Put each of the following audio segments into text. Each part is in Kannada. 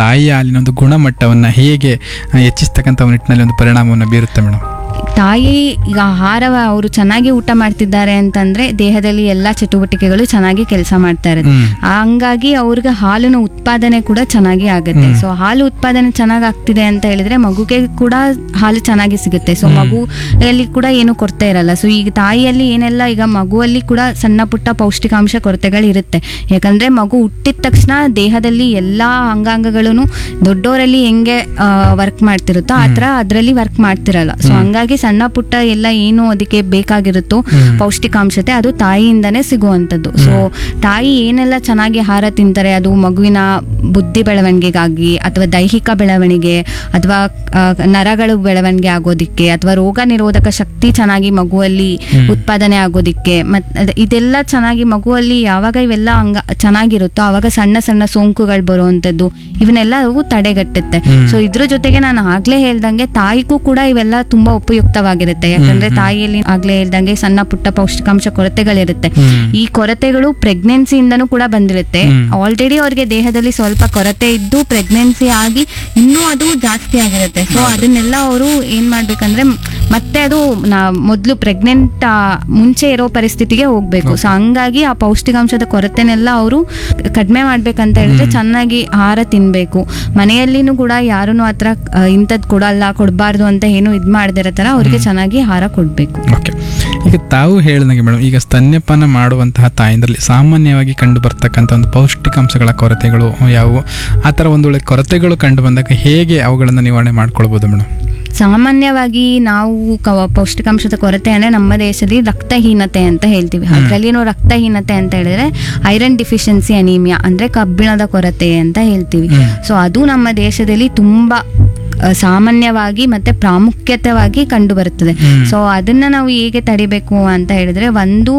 ತಾಯಿಯ ಹಾಲಿನ ಒಂದು ಗುಣಮಟ್ಟವನ್ನು ಹೇಗೆ ಆ, ಹೆಚ್ಚಿಸ್ತಕ್ಕಂಥ ಒಂದು ನಿಟ್ಟಿನಲ್ಲಿ ಒಂದು ಪರಿಣಾಮವನ್ನು ಬೀರುತ್ತೆ ಮೇಡಮ್ ತಾಯಿ ಈಗ ಆಹಾರ ಅವರು ಚೆನ್ನಾಗಿ ಊಟ ಮಾಡ್ತಿದ್ದಾರೆ ಅಂತಂದ್ರೆ ದೇಹದಲ್ಲಿ ಎಲ್ಲ ಚಟುವಟಿಕೆಗಳು ಚೆನ್ನಾಗಿ ಕೆಲಸ ಮಾಡ್ತಾ ಇರುತ್ತೆ ಹ್ಮ್. ಹಂಗಾಗಿ ಅವ್ರಿಗೆ ಹಾಲಿನ ಉತ್ಪಾದನೆ ಕೂಡ ಚೆನ್ನಾಗಿ ಆಗುತ್ತೆ ಹ್ಮ್. ಸೊ ಹಾಲು ಉತ್ಪಾದನೆ ಚೆನ್ನಾಗಿ ಆಗ್ತಿದೆ ಅಂತ ಹೇಳಿದ್ರೆ ಮಗುಗೆ ಕೂಡ ಹಾಲು ಚೆನ್ನಾಗಿ ಸಿಗುತ್ತೆ ಸೊ ಮಗುಯಲ್ಲಿ ಕೂಡ ಏನು ಕೊರತೆ ಇರಲ್ಲ ಸೊ ಈಗ ತಾಯಿಯಲ್ಲಿ ಏನೆಲ್ಲ ಈಗ ಮಗುವಲ್ಲಿ ಕೂಡ ಸಣ್ಣ ಪುಟ್ಟ ಪೌಷ್ಟಿಕಾಂಶ ಕೊರತೆಗಳು ಇರುತ್ತೆ ಯಾಕಂದ್ರೆ ಮಗು ಹುಟ್ಟಿದ ತಕ್ಷಣ ದೇಹದಲ್ಲಿ ಎಲ್ಲಾ ಅಂಗಾಂಗಗಳನ್ನು ದೊಡ್ಡವರಲ್ಲಿ ಹೆಂಗೆ ವರ್ಕ್ ಮಾಡ್ತಿರುತ್ತೋ ಆ ಥರ ಅದರಲ್ಲಿ ವರ್ಕ್ ಮಾಡ್ತಿರಲ್ಲ ಸೊ ಹಂಗಾಗಿ ಸಣ್ಣ ಪುಟ್ಟ ಎಲ್ಲ ಏನು ಅದಕ್ಕೆ ಬೇಕಾಗಿರುತ್ತೋ ಹ್ಮ್. ಪೌಷ್ಟಿಕಾಂಶತೆ ಅದು ತಾಯಿಯಿಂದನೇ ಸಿಗುವಂಥದ್ದು ಸೊ ತಾಯಿ ಏನೆಲ್ಲ ಚೆನ್ನಾಗಿ ಆಹಾರ ತಿಂತಾರೆ ಅದು ಮಗುವಿನ ಬುದ್ಧಿ ಬೆಳವಣಿಗೆಗಾಗಿ ಅಥವಾ ದೈಹಿಕ ಬೆಳವಣಿಗೆ ಅಥವಾ ಆ, ನರಗಳು ಬೆಳವಣಿಗೆ ಆಗೋದಿಕ್ಕೆ ಅಥವಾ ರೋಗ ನಿರೋಧಕ ಶಕ್ತಿ ಚೆನ್ನಾಗಿ ಮಗುವಲ್ಲಿ ಹ್ಮ್. ಉತ್ಪಾದನೆ ಆಗೋದಿಕ್ಕೆ ಮತ್ ಅದ್- ಇದೆಲ್ಲ ಚೆನ್ನಾಗಿ ಮಗುವಲ್ಲಿ ಯಾವಾಗ ಇವೆಲ್ಲ ಅಂಗ ಚೆನ್ನಾಗಿರುತ್ತೋ ಆವಾಗ ಸಣ್ಣ ಸಣ್ಣ ಸೋಂಕುಗಳು ಬರುವಂಥದ್ದು ಇವನ್ನೆಲ್ಲ ಅವು ತಡೆಗಟ್ಟುತ್ತೆ ಹ್ಮ್. ಸೊ ಇದ್ರ ಜೊತೆಗೆ ನಾನು ಆಗ್ಲೇ ಹೇಳ್ದಂಗೆ ತಾಯಿಗೂ ಕೂಡ ಇವೆಲ್ಲ ತುಂಬಾ ಉಪಯುಕ್ತವಾಗಿರುತ್ತೆ ಯಾಕಂದ್ರೆ ಹ್ಮ್. ತಾಯಿಯಲ್ಲಿ ಆಗ್ಲೇ ಹೇಳ್ದಂಗೆ ಸಣ್ಣ ಪುಟ್ಟ ಪೌಷ್ಟಿಕಾಂಶ ಕೊರತೆಗಳಿರುತ್ತೆ ಹ್ಮ್. ಈ ಕೊರತೆಗಳು ಪ್ರೆಗ್ನೆನ್ಸಿಯಿಂದನೂ ಕೂಡ ಬಂದಿರುತ್ತೆ ಹ್ಮ್. ಆಲ್ರೆಡಿ ಅವ್ರಿಗೆ ದೇಹದಲ್ಲಿ ಸ್ವಲ್ಪ ಕೊರತೆ ಇದ್ದು ಪ್ರೆಗ್ನೆನ್ಸಿ ಆಗಿ ಇನ್ನೂ ಅದು ಜಾಸ್ತಿ ಆಗಿರುತ್ತೆ ಸೊ ಅದನ್ನೆಲ್ಲ ಅವರು ಏನ್ ಮಾಡ್ಬೇಕಂದ್ರೆ ಮ್- ಮತ್ತೆ ಅದು ನಾ ಮೊದಲು ಪ್ರೆಗ್ನೆಂಟ್ ಮುಂಚೆ ಇರೋ ಪರಿಸ್ಥಿತಿಗೆ ಹೋಗ್ಬೇಕು ಸೊ ಹಂಗಾಗಿ ಆ ಪೌಷ್ಟಿಕಾಂಶದ ಕೊರತೆನೆಲ್ಲ ಅವರು ಕಡಿಮೆ ಮಾಡ್ಬೇಕಂತ ಹೇಳಿದ್ರೆ ಚೆನ್ನಾಗಿ ಆಹಾರ ತಿನ್ಬೇಕು ಮನೆಯಲ್ಲಿನೂ ಕೂಡ ಯಾರೂ ಹತ್ರ ಇಂಥದ್ದು ಕೊಡಲ್ಲ ಕೊಡಬಾರ್ದು ಅಂತ ಏನು ಇದು ಮಾಡದಿರೋ ಥರ ಅವ್ರಿಗೆ ಚೆನ್ನಾಗಿ ಆಹಾರ ಕೊಡಬೇಕು ಓಕೆ ಈಗ ತಾವು ಹೇಳಿದಂಗೆ ಮೇಡಮ್ ಈಗ ಸ್ತನ್ಯಪಾನ ಮಾಡುವಂತಹ ತಾಯಂದ್ರಲ್ಲಿ ಸಾಮಾನ್ಯವಾಗಿ ಕಂಡು ಬರ್ತಕ್ಕಂಥ ಒಂದು ಪೌಷ್ಟಿಕಾಂಶಗಳ ಕೊರತೆಗಳು ಯಾವುವು ಆ ಥರ ಒಂದು ವೇಳೆ ಕೊರತೆಗಳು ಕಂಡು ಬಂದಾಗ ಹೇಗೆ ಅವುಗಳನ್ನು ನಿವಾರಣೆ ಮಾಡ್ಕೊಳ್ಬೋದು ಮೇಡಮ್ ಸಾಮಾನ್ಯವಾಗಿ ನಾವು ಕ- ಪೌಷ್ಟಿಕಾಂಶದ ಕೊರತೆ ಅಂದ್ರೆ ನಮ್ಮ ದೇಶದಲ್ಲಿ ರಕ್ತಹೀನತೆ ಅಂತ ಹೇಳ್ತೀವಿ ಅದರಲ್ಲಿನೋ ರಕ್ತಹೀನತೆ ಅಂತ ಹೇಳಿದ್ರೆ ಐರನ್ ಡಿಫಿಷಿಯನ್ಸಿ ಅನೀಮಿಯಾ ಅಂದ್ರೆ ಕಬ್ಬಿಣದ ಕೊರತೆ ಅಂತ ಹೇಳ್ತೀವಿ ಹ್ಮ್. ಸೊ ಅದು ನಮ್ಮ ದೇಶದಲ್ಲಿ ತುಂಬಾ ಆ, ಸಾಮಾನ್ಯವಾಗಿ ಮತ್ತೆ ಪ್ರಾಮುಖ್ಯತೆವಾಗಿ ಕಂಡು ಬರುತ್ತದೆ ಹ್ಮ್. ಸೊ ಅದನ್ನ ನಾವು ಹೇಗೆ ತಡಿಬೇಕು ಅಂತ ಹೇಳಿದ್ರೆ ಒಂದು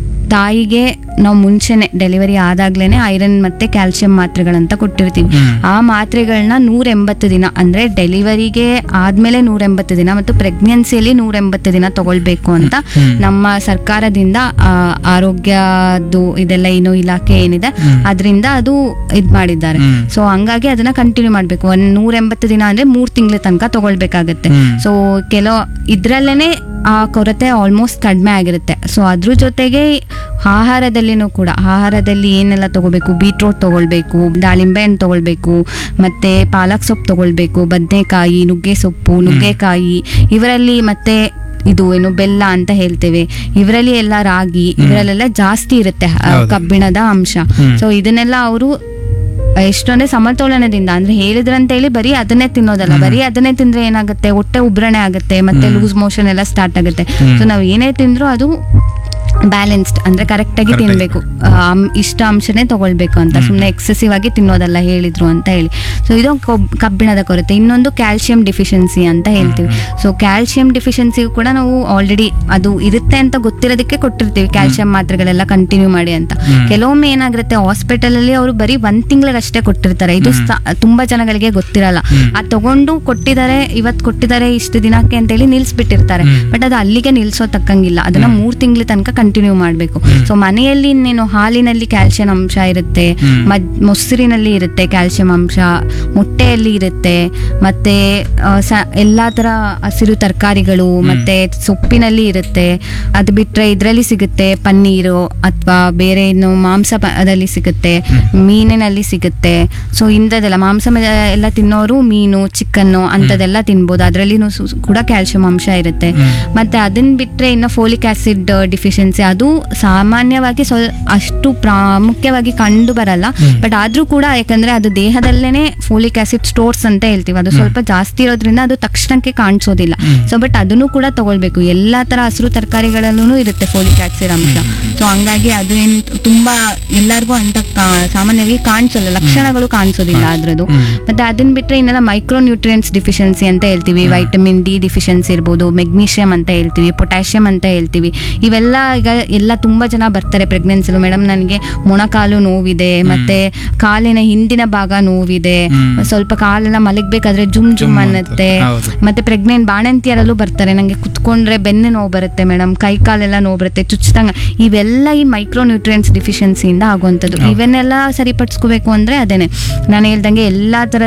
ತಾಯಿಗೆ ನಾವು ಮುಂಚೆನೆ ಡೆಲಿವರಿ ಆದಾಗ್ಲೇನೆ ಐರನ್ ಮತ್ತೆ ಕ್ಯಾಲ್ಸಿಯಂ ಮಾತ್ರೆಗಳಂತ ಕೊಟ್ಟಿರ್ತೀವಿ ಹ್ಮ್. ಆ ಮಾತ್ರೆಗಳನ್ನ ನೂರ ಎಂಬತ್ತು ದಿನ ಅಂದ್ರೆ ಡೆಲಿವರಿಗೆ ಆದ್ಮೇಲೆ ನೂರ ಎಂಬತ್ತು ದಿನ ಮತ್ತು ಪ್ರೆಗ್ನೆನ್ಸಿಯಲ್ಲಿ ನೂರ ಎಂಬತ್ತು ದಿನ ತಗೊಳ್ಬೇಕು ಅಂತ ಹ್ಮ್. ನಮ್ಮ ಸರ್ಕಾರದಿಂದ ಆ, ಆರೋಗ್ಯದ್ದು ಇದೆಲ್ಲ ಏನು ಇಲಾಖೆ ಏನಿದೆ ಹ್ಮ್. ಅದರಿಂದ ಅದು ಇದ್ ಮಾಡಿದ್ದಾರೆ ಹ್ಮ್. ಸೊ ಹಂಗಾಗಿ ಅದನ್ನ ಕಂಟಿನ್ಯೂ ಮಾಡ್ಬೇಕು ಒಂದ್ ನೂರ ಎಂಬತ್ತು ದಿನ ಅಂದ್ರೆ ಮೂರ್ ತಿಂಗಳ ತನಕ ತಗೊಳ್ಬೇಕಾಗತ್ತೆ ಹ್ಮ್. ಸೊ ಕೆಲವು ಇದ್ರಲ್ಲೇನೆ ಆ ಕೊರತೆ ಆಲ್ಮೋಸ್ಟ್ ಕಡಿಮೆ ಆಗಿರುತ್ತೆ ಸೊ ಅದ್ರ ಜೊತೆಗೆ ಆಹಾರದಲ್ಲಿನೂ ಕೂಡ ಆಹಾರದಲ್ಲಿ ಏನೆಲ್ಲ ತಗೋಬೇಕು ಬೀಟ್ರೋಟ್ ತಗೊಳ್ಬೇಕು ದಾಳಿಂಬೆ ಹಣ್ಣು ತಗೊಳ್ಬೇಕು ಮತ್ತೆ ಪಾಲಕ್ ಸೊಪ್ಪು ತಗೊಳ್ಬೇಕು ಬದನೆಕಾಯಿ ನುಗ್ಗೆ ಸೊಪ್ಪು ನುಗ್ಗೆಕಾಯಿ ಇವರಲ್ಲಿ ಮತ್ತೆ ಇದು ಏನು ಬೆಲ್ಲ ಅಂತ ಹೇಳ್ತೇವೆ ಇವರಲ್ಲಿ ಎಲ್ಲ ರಾಗಿ ಇವರಲ್ಲೆಲ್ಲ ಜಾಸ್ತಿ ಇರುತ್ತೆ ಆ, ಹೌದು. ಕಬ್ಬಿಣದ ಅಂಶ ಹ್ಮ್. ಸೊ ಇದನ್ನೆಲ್ಲ ಅವರು ಎಷ್ಟೊಂದೇ ಸಮತೋಲನದಿಂದ ಅಂದ್ರೆ ಹೇಳಿದ್ರಂತ ಹೇಳಿ ಬರೀ ಅದನ್ನೇ ತಿನ್ನೋದಲ್ಲ ಬರೀ ಅದನ್ನೇ ತಿಂದ್ರೆ ಏನಾಗುತ್ತೆ ಹೊಟ್ಟೆ ಉಬ್ರಣೆ ಆಗುತ್ತೆ ಮತ್ತೆ ಲೂಸ್ ಮೋಷನ್ ಎಲ್ಲ ಸ್ಟಾರ್ಟ್ ಆಗುತ್ತೆ ಹ್ಮ್. ಸೊ ನಾವು ಏನೇ ತಿಂದ್ರೂ ಅದು ಬ್ಯಾಲೆನ್ಸ್ಡ್ ಅಂದ್ರೆ ಕರೆಕ್ಟ್ ಆಗಿ Correct ಆಗಿ. ತಿನ್ಬೇಕು ಆ, ಅಮ್- ಇಷ್ಟ ಅಂಶನೇ ತಗೊಳ್ಬೇಕು ಅಂತ ಸುಮ್ಮನೆ ಎಕ್ಸೆಸಿವ್ ಆಗಿ ತಿನ್ನೋದಲ್ಲ ಹೇಳಿದ್ರು ಅಂತ ಹೇಳಿ ಸೊ ಇದು ಕೊಬ್- ಕಬ್ಬಿಣದ ಕೊರತೆ ಇನ್ನೊಂದು ಕ್ಯಾಲ್ಸಿಯಂ ಡಿಫಿಷಿಯನ್ಸಿ ಅಂತ ಹೇಳ್ತೀವಿ ಸೊ ಕ್ಯಾಲ್ಸಿಯಂ ಡಿಫಿಷಿಯನ್ಸಿಗೂ ಕೂಡ ನಾವು ಆಲ್ರೆಡಿ ಅದು ಇರುತ್ತೆ ಅಂತ ಗೊತ್ತಿರೋದಕ್ಕೆ ಕೊಟ್ಟಿರ್ತೀವಿ ಕ್ಯಾಲ್ಸಿಯಂ ಮಾತ್ರೆಗಳೆಲ್ಲ ಕಂಟಿನ್ಯೂ ಮಾಡಿ ಅಂತ ಹ್ಮ್. ಕೆಲವೊಮ್ಮೆ ಏನಾಗುತ್ತೆ ಹಾಸ್ಪಿಟಲ್ ಅಲ್ಲಿ ಅವರು ಬರೀ ಒಂದ್ ತಿಂಗಳಿಗಷ್ಟೇ ಕೊಟ್ಟಿರ್ತಾರೆ ಇದು ಸ- ತುಂಬಾ ಜನಗಳಿಗೆ ಗೊತ್ತಿರಲ್ಲ ಹ್ಮ್. ಅದು ತಗೊಂಡು ಕೊಟ್ಟಿದ್ದಾರೆ ಇವತ್ತು ಕೊಟ್ಟಿದ್ದಾರೆ ಇಷ್ಟು ದಿನಕ್ಕೆ ಅಂತೇಳಿ ನಿಲ್ಸ್ಬಿಟ್ಟಿರ್ತಾರೆ ಹ್ಮ್. ಬಟ್ ಅದು ಅಲ್ಲಿಗೆ ನಿಲ್ಸೋ ತಕ್ಕಂಗಿಲ್ಲ ಅದನ್ನ ಮೂರ್ ತಿಂಗಳ ತನಕ ಕಂಟಿನ್ಯೂ ಮಾಡಬೇಕು ಸೊ ಮನೆಯಲ್ಲಿ ಇನ್ನೇನು ಹಾಲಿನಲ್ಲಿ ಕ್ಯಾಲ್ಸಿಯಂ ಅಂಶ ಇರುತ್ತೆ ಹ್ಮ್. ಮದ್ ಮೊಸರಿನಲ್ಲಿ ಇರುತ್ತೆ ಕ್ಯಾಲ್ಸಿಯಂ ಅಂಶ ಮೊಟ್ಟೆಯಲ್ಲಿ ಇರುತ್ತೆ ಮತ್ತೆ ಆ, ಸ- ಎಲ್ಲಾ ತರ ಹಸಿರು ತರಕಾರಿಗಳು ಮತ್ತೆ ಸೊಪ್ಪಿನಲ್ಲಿ ಇರುತ್ತೆ ಅದು ಬಿಟ್ರೆ ಇದ್ರಲ್ಲಿ ಸಿಗುತ್ತೆ ಪನ್ನೀರು ಅಥವಾ ಬೇರೆ ಇನ್ನು ಮಾಂಸ ಪದಲ್ಲಿ ಸಿಗುತ್ತೆ ಮೀನಿನಲ್ಲಿ ಸಿಗುತ್ತೆ ಸೊ ಇಂಥದ್ದೆಲ್ಲ ಮಾಂಸ ಮ- ಎಲ್ಲ ತಿನ್ನೋರು ಮೀನು ಚಿಕನ್ನು ಅಂಥದ್ದೆಲ್ಲ ತಿನ್ಬೋದು ಅದರಲ್ಲಿ ಕೂಡ ಕ್ಯಾಲ್ಸಿಯಂ ಅಂಶ ಇರುತ್ತೆ ಹ್ಮ್. ಮತ್ತೆ ಅದನ್ನ ಬಿಟ್ರೆ ಇನ್ನು ಫೋಲಿಕ್ ಆಸಿಡ್ ಡಿಫಿಷಿಯನ್ಸಿ ಅದು ಸಾಮಾನ್ಯವಾಗಿ ಸ್ವಲ್ ಅಷ್ಟು ಪ್ರಾಮುಖ್ಯವಾಗಿ ಕಂಡು ಬರಲ್ಲ ಹ್ಮ್. ಬಟ್ ಆದ್ರೂ ಕೂಡ ಯಾಕಂದ್ರೆ ಅದು ದೇಹದಲ್ಲೇನೆ ಫೋಲಿಕ್ ಆಸಿಡ್ ಸ್ಟೋರ್ಸ್ ಅಂತ ಹೇಳ್ತೀವಿ ಅದು ಸ್ವಲ್ಪ ಜಾಸ್ತಿ ಇರೋದ್ರಿಂದ ಅದು ತಕ್ಷಣಕ್ಕೆ ಕಾಣಿಸೋದಿಲ್ಲ ಹ್ಮ್. ಸೊ ಬಟ್ ಅದನ್ನು ಕೂಡ ತಗೊಳ್ಬೇಕು ಎಲ್ಲಾ ತರ ಹಸಿರು ತರಕಾರಿಗಳಲ್ಲೂ ಇರುತ್ತೆ ಫೋಲಿಕ್ ಆಸಿಡ್ ಅಂಶ ಸೊ ಹಂಗಾಗಿ ಅದು ಏನ್ ತುಂಬಾ ಎಲ್ಲರಿಗೂ ಅಂತ ಕಾ- ಸಾಮಾನ್ಯವಾಗಿ ಕಾಣಿಸಲ್ಲ ಲಕ್ಷಣಗಳು ಕಾಣಿಸೋದಿಲ್ಲ ಅದ್ರದ್ದು ಹ್ಮ್. ಮತ್ತೆ ಅದನ್ನ ಬಿಟ್ರೆ ಇನ್ನೆಲ್ಲ ಮೈಕ್ರೋ ನ್ಯೂಟ್ರಿಯೆಂಟ್ಸ್ ಡಿಫಿಷಿಯನ್ಸಿ ಅಂತ ಹೇಳ್ತೀವಿ ವೈಟಮಿನ್ ಡಿ ಡಿಫಿಷಿಯನ್ಸಿ ಇರ್ಬೋದು ಮೆಗ್ನೀಷಿಯಂ ಅಂತ ಹೇಳ್ತೀವಿ ಪೊಟ್ಯಾಷಿಯಂ ಅಂತ ಹೇಳ್ತೀವಿ ಇವೆಲ್ಲ ಈಗ ಎಲ್ಲ ತುಂಬಾ ಜನ ಬರ್ತಾರೆ ಪ್ರೆಗ್ನೆನ್ಸಿಲು ಮೇಡಮ್ ನನಗೆ ಮೊಣಕಾಲು ನೋವಿದೆ ಮತ್ತೆ ಕಾಲಿನ ಹಿಂದಿನ ಭಾಗ ನೋವಿದೆ ಹ್ಮ್. ಸ್ವಲ್ಪ ಕಾಲೆಲ್ಲ ಮಲಗ್ಬೇಕಾದ್ರೆ ಜುಮ್ ಜುಮ್ ಜುಮ್ ಅನ್ನತ್ತೆ ಹೌದು. ಮತ್ತೆ ಪ್ರೆಗ್ನೆಂಟ್ ಬಾಣಂತಿಯರಲ್ಲೂ ಬರ್ತಾರೆ ನಂಗೆ ಕುತ್ಕೊಂಡ್ರೆ ಬೆನ್ನು ನೋವು ಬರುತ್ತೆ ಮೇಡಮ್ ಕೈ ಕಾಲೆಲ್ಲ ನೋವು ಬರುತ್ತೆ ಚುಚ್ಚದಂಗ ಇವೆಲ್ಲ ಈ ಮೈಕ್ರೋ ನ್ಯೂಟ್ರಿಯೆಂಟ್ಸ್ ಡಿಫಿಷಿಯನ್ಸಿಯಿಂದ ಆಗುವಂಥದ್ದು ಹೌದು. ಇವನ್ನೆಲ್ಲ ಸರಿಪಡಿಸ್ಕೋಬೇಕು ಅಂದ್ರೆ ಅದೇನೆ ನಾನು ಹೇಳ್ದಂಗೆ ಎಲ್ಲಾ ತರ